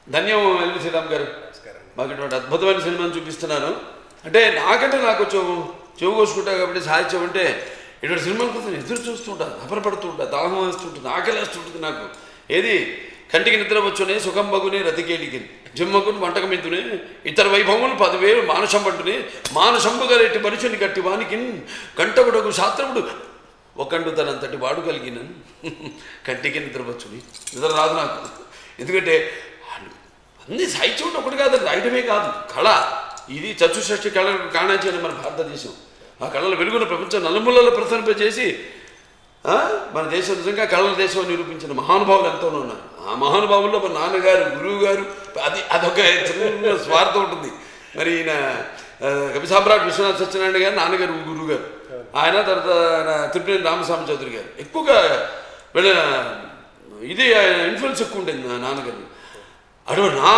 ధన్యం ఎల్వి శ్రీరామ్ గారు నమస్కారం అండి మాకు ఇటువంటి అద్భుతమైన సినిమాను చూపిస్తున్నాను అంటే నాకంటే నాకు కొంచెం చెవు కోసుకుంటా కాబట్టి సాహిత్యం అంటే ఇటువంటి సినిమాల కోసం ఎదురు చూస్తుంటా అపరపడుతుంటా దాహం వేస్తుంటుంది ఆకలి వేస్తుంటుంది నాకు ఏది కంటికి నిద్ర వచ్చునే సుఖం బగునే రతికేటికి జిమ్మకుని వంటకమిత్తునే ఇతర వైభవములు పదివేలు మానసంపట్టునే మానసంబు గలెట్టి మనుషుని గట్టి వానికి కంటకుడకు శాస్త్రముడు ఒకండు తనంతటి వాడు కలిగిన కంటికి నిద్రవచ్చుని నిద్ర రాదు నాకు ఎందుకంటే అన్ని సాహిత్యం అంటే ఒకటి కాదు రాయడమే కాదు కళ ఇది చతుషష్టి కళలకు కాణాచి మన భారతదేశం ఆ కళల వెలుగును ప్రపంచం నలుమూలలో ప్రసరింపజేసి ఆ, మన దేశం నిజంగా కళల దేశం అని నిరూపించిన మహానుభావులు ఎంతో ఉన్నారు ఆ మహానుభావుల్లో మన నాన్నగారు గురువు గారు అది అదొక చిన్న స్వార్థం ఉంటుంది మరి ఈయన ఆ, కవి సామ్రాట్ విశ్వనాథ్ సత్యనారాయణ గారు నాన్నగారు గురువు గారు ఆయన తర్వాత ఆయన తిరుపతి రామస్వామి చౌదరి గారు ఎక్కువగా వీళ్ళ ఇది ఇన్ఫ్లుయెన్స్ ఎక్కువ ఉండేది నా నాన్నగారు అటు నా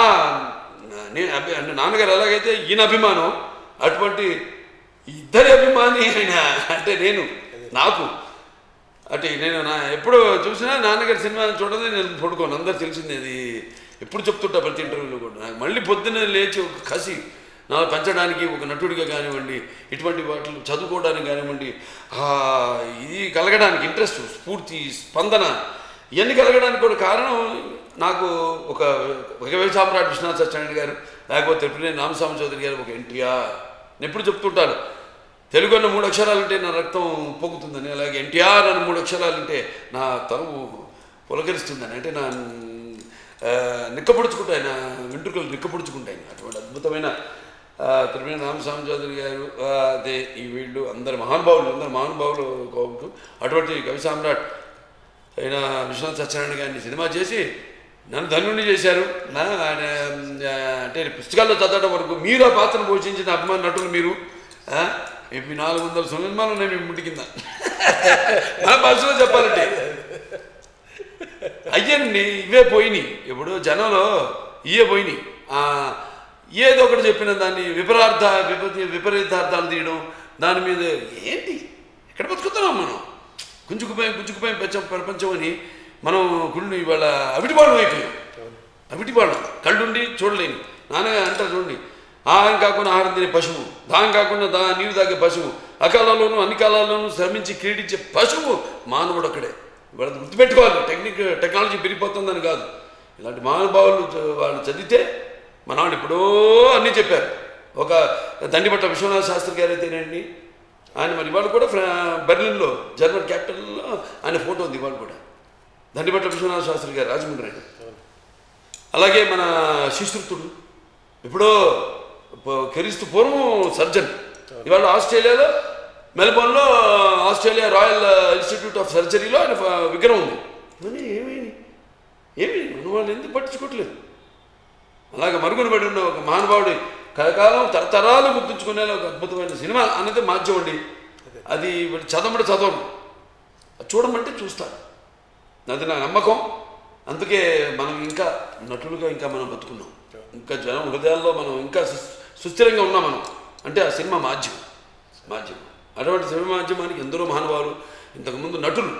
నేను అభి అంటే నాన్నగారు ఎలాగైతే ఈయన అభిమానం అటువంటి ఇద్దరి అభిమాని ఆయన అంటే నేను నాకు అంటే నేను నా ఎప్పుడు చూసినా నాన్నగారి సినిమా చూడదే నేను పడుకోను అందరు తెలిసింది అది ఎప్పుడు చెప్తుంటా ప్రతి ఇంటర్వ్యూలో కూడా నాకు మళ్ళీ పొద్దున్న లేచి ఒక కసి నా పెంచడానికి ఒక నటుడిగా కానివ్వండి ఇటువంటి వాటిని చదువుకోవడానికి కానివ్వండి ఆ, ఇది కలగడానికి ఇంట్రెస్ట్ స్ఫూర్తి స్పందన ఇవన్నీ కలగడానికి కూడా కారణం నాకు ఒక ఒక సామ్రాట్ విశ్వనాథ్ సత్యనారాయణ గారు లేకపోతే తిరుపతి రామస్వామి చౌదరి గారు ఒక ఎన్టీఆర్ నేను ఎప్పుడు చెప్తుంటాను తెలుగు అన్న మూడు అక్షరాలు ఉంటే నా రక్తం పొంగుతుందని అలాగే ఎన్టీఆర్ అన్న మూడు అక్షరాలు ఉంటే నా తనువు పులకరిస్తుందని అంటే నా ఆ, నిక్కపొడుచుకుంటాయి నా వెంట్రుకలు నిక్కపొడుచుకుంటాయి అటువంటి అద్భుతమైన ఆ, తిరుమల రామస్వామి చౌదరి గారు ఆ, అదే ఈ వీళ్ళు అందరు మహానుభావులు అందరు మహానుభావులు కోవుతూ అటువంటి కవి సామ్రాట్ ఆయన విశ్వనాథ్ సత్యనారాయణ గారిని సినిమా చేసి నన్ను ధన్యుడిని చేశారు నా ఆయన ఆ, అంటే పుస్తకాల్లో చదవడం వరకు మీరు ఆ పాత్రను పోషించిన అభిమాన నటులు మీరు ఆ, మీ నాలుగు వందల సినిమాలు ఉన్నాయి మీ ముట్టి కింద మన భాషలో చెప్పాలంటే అయ్యండి ఇవే పోయినాయి ఇప్పుడు జనంలో ఇవే పోయినాయి ఆ, ఏదో ఒకటి చెప్పిన దాన్ని విపరార్థ విపతి విపరీతార్థాలు తీయడం దాని మీద ఏంటి ఎక్కడ బతుకుతున్నాం మనం గుంజుకుపోయాం గుంజుకుపోయాం ప్రపంచం ప్రపంచం అని మనం గుళ్ళు ఇవాళ అవిటిపాడు అయిపోయాం అవిటిపాడు కళ్ళుండి చూడలేని నాన్నగా అంటారు చూడండి ఆహారం కాకుండా ఆహారం తినే పశువు దాహం కాకుండా దా నీరు తాగే పశువు అకాలంలోనూ అన్ని కాలాల్లోనూ శ్రమించి క్రీడించే పశువు మానవుడు అక్కడే వాళ్ళు గుర్తుపెట్టుకోవాలి టెక్నిక్ టెక్నాలజీ పెరిగిపోతుందని కాదు ఇలాంటి మహానుభావులు చ- వాళ్ళు చదివితే మన వాళ్ళు ఎప్పుడో అన్నీ చెప్పారు ఒక దండిపట్ట విశ్వనాథ శాస్త్రి గారు అయితేనండి ఆయన మరి ఇవాళ కూడా ఫ్రా బెర్లిన్లో జర్మన్ క్యాపిటల్లో ఆయన ఫోటో ఉంది ఇవాళ కూడా దండిపట్ల విశ్వనాథ శాస్త్రి గారు రాజమండ్రి ఆయన అలాగే మన శిశుతుడు ఎప్పుడో ప- క్రీస్తు పూర్వం సర్జన్ ఇవాళ ఆస్ట్రేలియాలో మెల్బోర్న్లో ఆస్ట్రేలియా రాయల్ ఇన్స్టిట్యూట్ ఆఫ్ సర్జరీలో ఆయన ఫ- విగ్రహం ఉంది మరి ఏమైంది ఏమి మన వాళ్ళు ఎందుకు పట్టించుకోవట్లేదు అలాగే మరుగున పడి ఉన్న ఒక మహానుభావుడి కలకాలం తరతరాలు గుర్తుంచుకునేలా ఒక అద్భుతమైన సినిమా అన్నది మాధ్యం అండి అది వీళ్ళు చదవమంటే చదవడం అది చూడమంటే చూస్తారు అది నా నమ్మకం అందుకే మనం ఇంకా నటులుగా ఇంకా మనం బతుకున్నాం ఇంకా జనం హృదయాల్లో మనం ఇంకా సు- సుస్థిరంగా ఉన్నాం మనం అంటే ఆ సినిమా మాధ్యమం మాధ్యమం అటువంటి సినిమా మాధ్యమానికి ఎందరో మహానుభావులు ఇంతకుముందు నటులు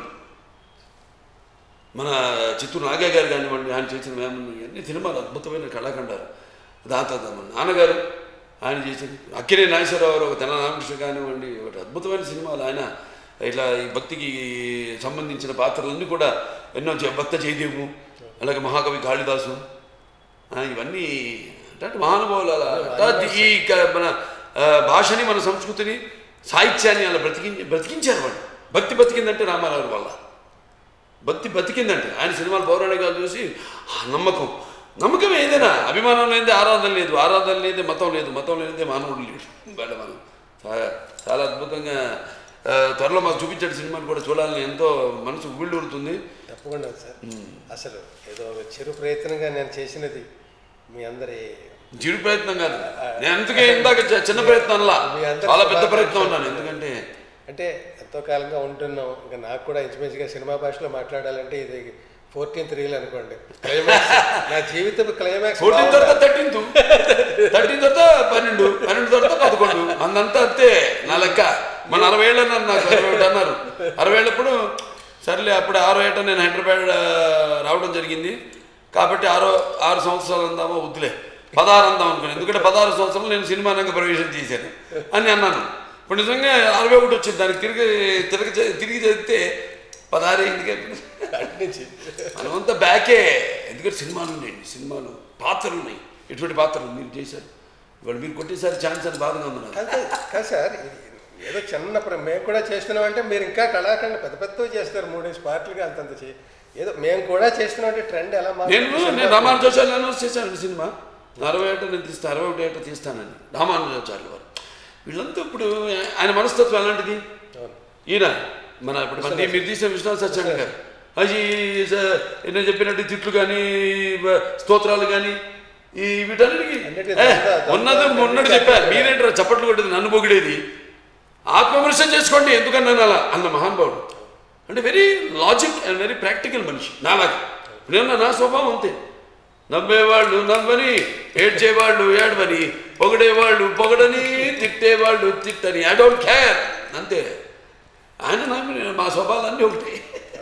మన చిత్తూరు నాగా గారు కానివ్వండి ఆయన చేసిన వేమన అన్ని సినిమాలు అద్భుతమైన కళాఖండాలు దాని తర్వాత మన నాన్నగారు ఆయన చేసిన అక్కినే నాగేశ్వరరావు గారు, ఒక తెల్ల రామకృష్ణ కానివ్వండి ఒకటి అద్భుతమైన సినిమాలు ఆయన ఇట్లా ఈ భక్తికి సంబంధించిన పాత్రలన్నీ కూడా ఎన్నో చే- భక్త జయదేవు అలాగే మహాకవి కాళిదాసు ఆ, ఇవన్నీ అంటే మహానుభావులు అలా అంటే ఈ క- మన ఆ, భాషని మన సంస్కృతిని సాహిత్యాన్ని అలా బ్రతికించి బ్రతికించారు వాళ్ళు భక్తి బతికిందంటే రామారావు వల్ల భక్తి బతికిందంటే ఆయన సినిమాలు పౌరాణికాలు చూసి ఆ నమ్మకం నమ్మకం ఏదైనా అభిమానం లేనిదే ఆరాధన లేదు ఆరాధన లేనిదే మతం లేదు మతం లేనిదే మానవుడు లేడు వాళ్ళ మనం చాలా చాలా అద్భుతంగా ఆ, త్వరలో మాకు చూపించే సినిమాలు కూడా చూడాలని ఎంతో మనసు ఉగుళ్ళూరుతుంది తప్పకుండా సార్ అసలు ఏదో ఒక చిరు ప్రయత్నంగా నేను చేసినది మీ అందరి చిరు ప్రయత్నం కాదు నేను అందుకే ఇందాక చి- చిన్న ప్రయత్నంలా మీ అందరి చాలా పెద్ద ప్రయత్నం శుభాకాంక్షలు. ఉన్నాను ఎందుకంటే అంటే ఎంతో కాలంగా ఉంటున్నాం ఇంకా నాకు కూడా ఇంచుమించుగా సినిమా భాషలో మాట్లాడాలంటే ఇది ఫోర్టీన్త్ రీల్ అనుకోండి క్లైమాక్స్ నా జీవితం క్లైమాక్స్ ఫోర్టీన్ తర్వాత థర్టీన్త్ థర్టీన్ తర్వాత పన్నెండు పన్నెండు తర్వాత పదకొండు అందంతా అంతే నా లెక్క మన అరవై ఏళ్ళు అన్నారు నాకు అరవై ఒకటి అన్నారు అరవై ఏళ్ళప్పుడు సర్లే అప్పుడు ఆరో ఏట నేను హైదరాబాద్ ఆ, రావడం జరిగింది కాబట్టి ఆరో ఆరు సంవత్సరాలు అందామా వద్దులే పదహారు అందాం అనుకున్నాను ఎందుకంటే పదహారు సంవత్సరాలు నేను సినిమా రంగ ప్రవేశం చేశాను అని అన్నాను ఇప్పుడు నిజంగా అరవై ఒకటి వచ్చింది దానికి తిరిగి తిరిగి చే- తిరిగి చదివితే పదహారు ఎందుకంటే అటు నుంచి మనమంతా బ్యాకే ఎందుకంటే సినిమాలు ఉన్నాయండి సినిమాలు పాత్రలు ఉన్నాయి ఎటువంటి పాత్రలు మీరు చేశారు ఇవాళ మీరు కొట్టేసారి ఛాన్స్ అని బాధగా ఉంది నాకు కాదు కాదు సార్ ఇది ఏదో చిన్న ప్ర- మేము కూడా చేస్తున్నాం అంటే మీరు ఇంకా కళాఖండ పెద్ద పెద్దవి చేస్తారు మూడేసి పార్టీలుగా అంతంత చే ఏదో మేము కూడా చేస్తున్నాం అంటే ట్రెండ్ ఎలా నేను మారుతుంది? నేను రామానుజాచార్యులు అనౌన్స్ చేశాను సినిమా అరవై ఏట నేను తీస్తాను అరవై ఒకటి ఏట తీస్తానని రామానుజాచార్యులు వారు వీళ్ళంతా ఇప్పుడు ఆయన మనస్తత్వం ఎలాంటిది అవును. ఈయన మన ఇప్పుడు మన మీరు తీసిన విశ్వనాథ్ సత్యనారాయణ గారు అది స- నేను చెప్పినట్టు తిట్లు కానీ స్తోత్రాలు కానీ ఈ వీటన్నిటికి అన్నిటికీ ఏ, దండ- దండ- ఉన్నది మొన్నటి చెప్పారు మీరేంటారు చప్పట్లు కొట్టేది నన్ను పొగిడేది ఆత్మవిమర్శ చేసుకోండి ఎందుకన్నాను అలా అన్న మహానుభావుడు అంటే very logic and very practical మనిషి నాలాగా నేను నా స్వభావం అంతే నవ్వేవాళ్ళు నవ్వని ఏడ్చేవాళ్ళు ఏడవని పొగడేవాళ్ళు పొగడని తిట్టేవాళ్ళు తిట్టని ఐ డోంట్ కేర్ అంతే ఆయన నమ్మి మా స్వభావాలన్నీ ఒకటి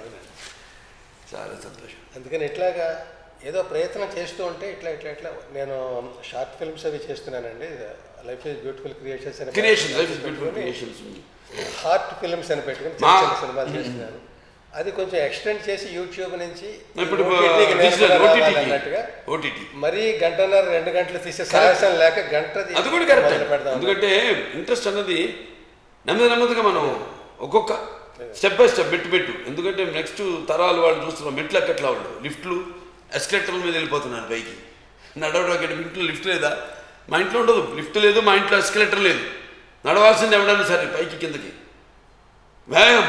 చాలా సంతోషం అందుకని ఇట్లాగా ఏదో ప్రయత్నం చేస్తూ ఉంటే ఇట్లా ఇట్లా ఇట్లా నేను షార్ట్ ఫిల్మ్స్ అవి చేస్తున్నానండి లైఫ్ ఇస్ బ్యూటిఫుల్ క్రియేషన్స్ అని creation life is beautiful creations heart films అని పెట్టుకుని చిన్న మా- చిన్న సినిమాలు చేస్తున్నాను అది కొంచెం ఎక్స్టెండ్ చేసి యూట్యూబ్ నుంచి ఇప్పుడు OTT కి డిజిటల్ నేరుగా ఓటీటీ రావాలన్నట్టుగా ఓటీటీ మరీ గంటన్నర రెండు గంటలు తీసే సాహసం లేక గంట తీసి అది కూడా కరెక్ట్ మొదలు పెడదాం ఎందుకంటే ఇంట్రెస్ట్ అన్నది నెమ్మది నెమ్మదిగా మనం ఒక్కొక్క స్టెప్ బై స్టెప్ పెట్టు పెట్టు ఎందుకంటే నెక్స్ట్ తరాలు వాళ్ళు చూస్తున్నాం మెట్లు ఎక్కట్లా వాళ్ళు లిఫ్ట్లు ఎస్కలేటర్ల మీద వెళ్ళిపోతున్నారు పైకి నడవడానికి ఇంట్లో లిఫ్ట్ లేదా మా ఇంట్లో ఉండదు లిఫ్ట్ లేదు మా ఇంట్లో ఎస్కలేటర్ లేదు నడవాల్సింది ఎవడైనా సరే పైకి కిందకి వ్యాయామం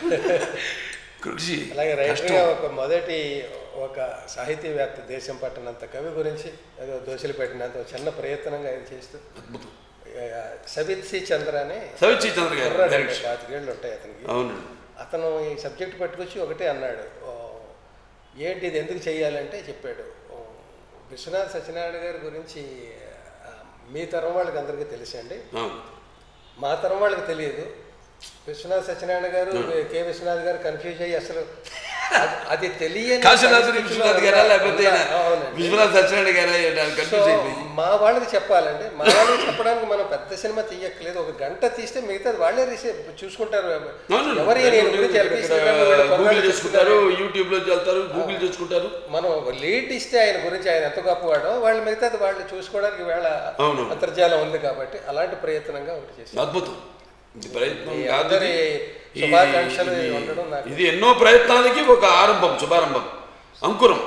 కృషి అలాగే కష్టం. రైటర్గా ఒక మొదటి ఒక సాహితీవేత్త దేశం పట్టినంత కవి గురించి ఏదో దోశలు పెట్టినంత ఒక చిన్న ప్రయత్నంగా ఇది చేస్తూ అద్భుతం ఆ, సబిత్ సి చంద్ర అని సవిచి చంద్ర గారు కుర్రాడు డైరెక్టర్. పాతికేళ్ళు ఉంటాయి అతనికి అవునండి అతను ఈ సబ్జెక్ట్ పట్టుకొచ్చి ఒకటే అన్నాడు ఓ, ఏంటి ఇది ఎందుకు చేయాలంటే చెప్పాడు ఓ, విశ్వనాథ్ సత్యనారాయణ గారి గురించి ఆ, మీ తరం వాళ్ళకి అందరికీ తెలుసండి అవును మా తరం వాళ్ళకి తెలియదు విశ్వనాథ్ సత్యనారాయణ గారు కె విశ్వనాథ్ గారు కన్ఫ్యూజ్ అయ్యి అసలు అది- అది తెలియని కాశీనాథుని పరిస్థితిలో విశ్వనాథ్ గారా లేకపోతే ఈయన ఉన్నా- అవునండి. విశ్వనాథ్ సత్యనారాయణ గారా సో కన్ఫ్యూజ్ అయిపోయింది మా వాళ్ళకి చెప్పాలండి మా వాళ్ళకి చెప్పడానికి మనం పెద్ద సినిమా తీయక్కలేదు ఒక గంట తీస్తే మిగతాది వాళ్ళే రిసీవ్ చూసుకుంటారు అవును. ఎవరు ఈయన గురించి ఇక్కడ ఎల్పి శ్రీరామ్ వీళ్ళ గూగుల్ కొన్నాళ్ళు చేసుకుంటారు యూట్యూబ్ లో వెళ్తారు గూగుల్ చేసుకుంటారు మనం ఒక లీడ్ ఇస్తే ఆయన గురించి ఆయన ఎంత గొప్పవాడో వాళ్ళు మిగతాది వాళ్ళు చూసుకోవడానికి వేళ అవును. అంతర్జాలం ఉంది కాబట్టి అలాంటి ప్రయత్నంగా ఒకటి చేసి అద్భుతం ఇది ప్రయత్నం ఈ కాదు అందరి ఇది. శుభాకాంక్షలు ఇది- ఉండడం నాకు ఇది ఎన్నో ప్రయత్నాలకి ఒక ఆరంభం శుభారంభం అంకురం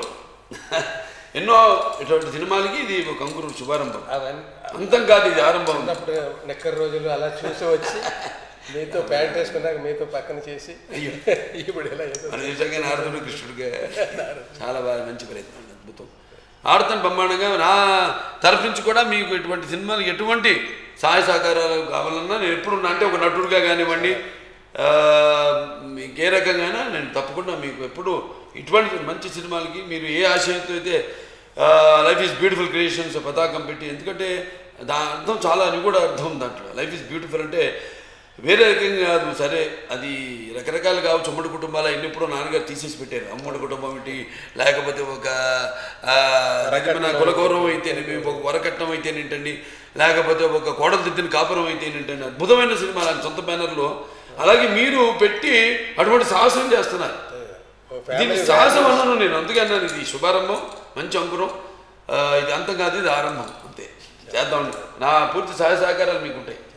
ఎన్నో ఇటువంటి సినిమాలకి ఇది ఒక అంకురం శుభారంభం అవన్నీ అంతం కాదు ఇది ఆరంభం చిన్నప్పుడు నెక్కర్ రోజులు అలా చూసి వచ్చి మీతో ప్యాంట్ వేసుకున్నాక మీతో పక్కన చేసి అయ్యో ఇప్పుడు ఇలా ఏదో మన నిజంగా నారదుడు కృష్ణుడిగా చాలా బాగా మంచి ప్రయత్నం అండి, అద్భుతం ఆడుతాను బ్రహ్మాండంగా నా తరఫు నుంచి కూడా మీకు ఎటువంటి సినిమాలు ఎటువంటి సహాయ సహకారాలు కావాలన్నా నేను ఎప్పుడు ఉన్నా అంటే ఒక నటుడుగా కానివ్వండి ఆ, మీకు ఏ రకంగా నేను తప్పకుండా మీకు ఎప్పుడు ఇటువంటి మంచి సినిమాలకి మీరు ఏ ఆశయంతో అయితే లైఫ్ ఈజ్ బ్యూటిఫుల్ క్రియేషన్స్ పతాకం పెట్టి ఎందుకంటే దాని అర్థం చాలా అని కూడా అర్థం ఉంది దాంట్లో లైఫ్ ఈజ్ బ్యూటిఫుల్ అంటే వేరే రకంగా కాదు సరే అది రకరకాలు కావచ్చు ఉమ్మడి కుటుంబాలు అన్ని ఎప్పుడో నాన్నగారు తీసేసి పెట్టారు అమ్మడి కుటుంబం ఏంటి లేకపోతే ఒక ఆ, రకమైన కులగౌరవం అయితేనేమి ఒక వరకట్నం అయితేనేంటండి లేకపోతే ఒక కోడలు దిద్దిన కాపురం అయితేనేంటండి అద్భుతమైన సినిమా ఆయన సొంత బ్యానర్లో అలాగే మీరు పెట్టి అటువంటి సాహసం చేస్తున్నారు ఓ దీన్ని ఫ్యామిలీ సాహసం అన్నాను నేను అందుకే అన్నాను ఇది శుభారంభం మంచి అంకురం ఆ, ఇది అంతం కాదు ఇది ఆరంభం అంతే చేద్దాం నా పూర్తి సహాయ సహకారాలు మీకు ఉంటాయి